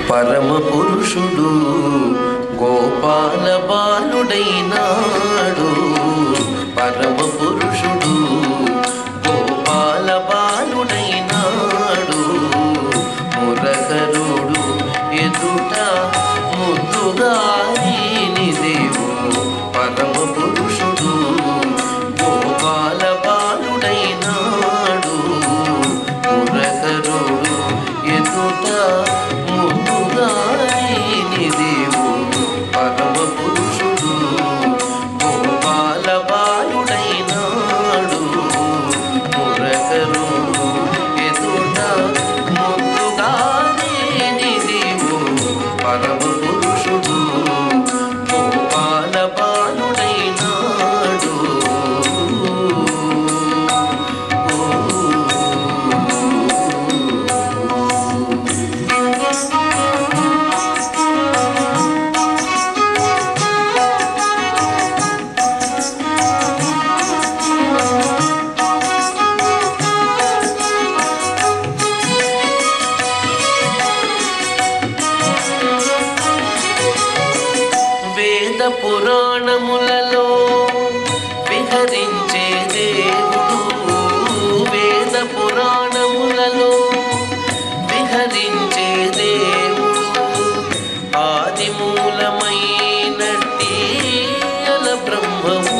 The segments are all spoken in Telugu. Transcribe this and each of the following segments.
పరమ పురుషుడు గోపాల బాలుడైనాడు పరమ పురుషుడు గోపాల బాలుడైనాడు మురకరుడు ఎదుట ముద్దుగారిని దేవు పరమ పురుషుడు గోపాల బాలుడైనాడు మురకరుడు ఎదుట ముద్దుగారిని దేవు పరమ పురుషుడు గోపాల బాలుడైనాడు మురకరుడు ఎదుట ముద్దుగారిని దేవు పరమ పురుషుడు గోపాల బాలుడైనాడు వేద పురాణములలో విహరించే దేవుడు వేద పురాణములలో విహరించే దేవుడు ఆది మూలమైనట్టి అల బ్రహ్మము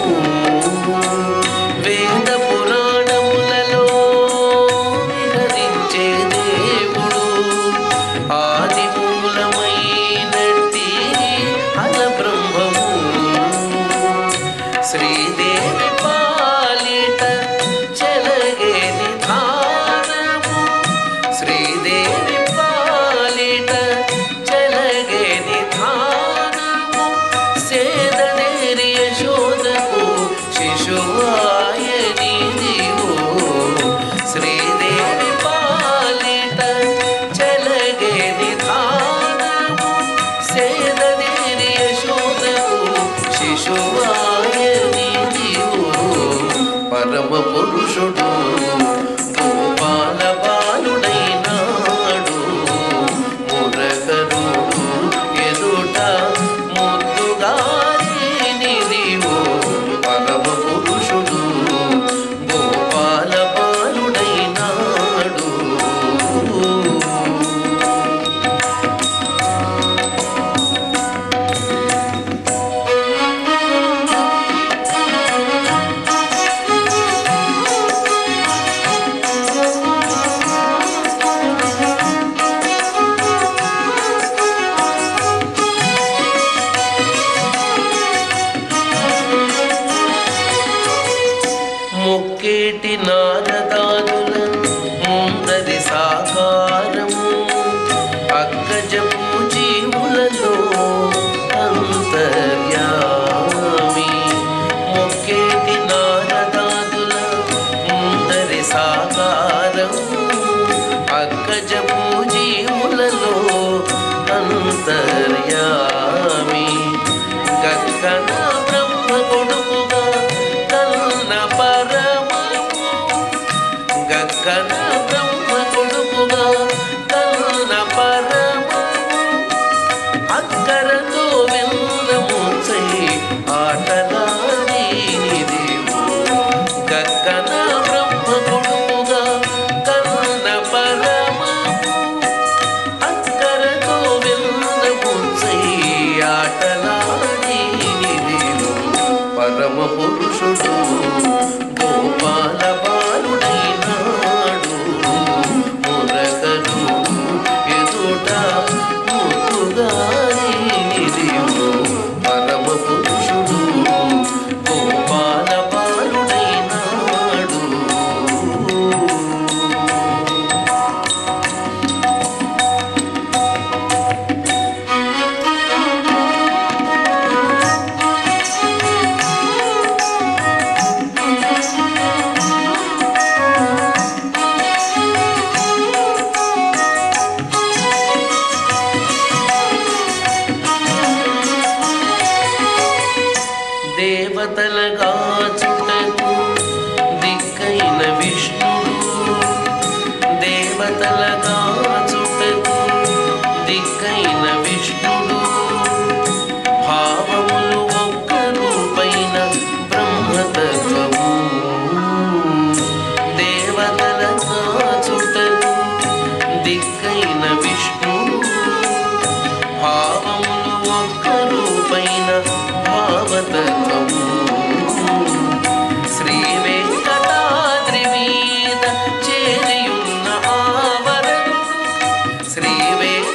వేద పురాణములలో విహరించే దేవుడు ఆది మూలమైనట్టి అల బ్రహ్మము శ్రీదేవి పాలిట చెలగే నిధానము శ్రీదేవి పాలిట చెలగే నిధానము సేదనేరి యశోదకు శిశువాయని దివో శ్రీదేవి పాలిట చెలగే నిధానము సేదనేరి యశోదకు శిశువాయని దివో పరమ పురుషుడు గోపాల బాలుడైనాడు మురకరుడు ఎదుట ముద్దుగారిని నీవు పరమ పురుషుడు గోపాల బాలుడైనాడు ముక్కేటి నారదానుల ముందరి సాకారము అగ్గజపు జీవులలో అంతర్యామి ముక్కేటి నారదాదుల ముందరి సాకారము అగ్గజపు జీవులలో అంతర్యామి గగ్గన బ్రహ్మ కొడుకుగా కన్న పరమము దిక్కైన విష్ణుడు భావములు ఒక్క రూపైన బ్రహ్మతత్వము దేవతల కాచుటకు దిక్కైన విష్ణుడు భావములు ఒక్క రూపైన భావతత్వము శ్రీ వెంకటాద్రి మీద చేరియున్న ఆవరణుడు శ్రీ వెంకటాద్రి